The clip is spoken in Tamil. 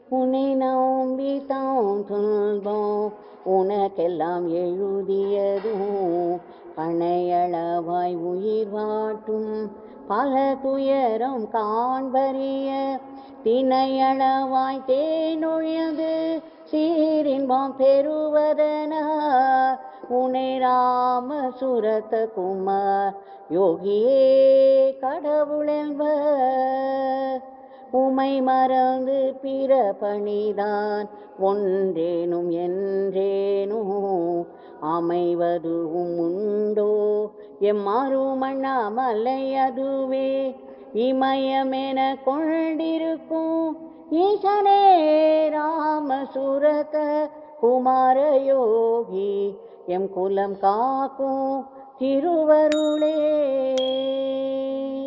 உன்னை நம்பி தாம் துன்பம் உனக்கெல்லாம் எழுதியதும் கணையளவாய் உயிர் வாட்டும் பல துயரம் காண்பறிய திணையளவாய் தேனொழியது சீரின்பம் பெறுவதன உனை ராம சுரத்த குமார் யோகியே கடவுளென்பர் உமை மறந்து பிற பணிதான் ஒன்றேனும் என்றேனும் அமைவதுவும் உண்டோ எம்மாறும் அண்ணாமலை அதுவே இமயமென கொண்டிருக்கும் ஈசனே ராமசுரத குமார யோகி எம் குலம் காக்கும் திருவருளே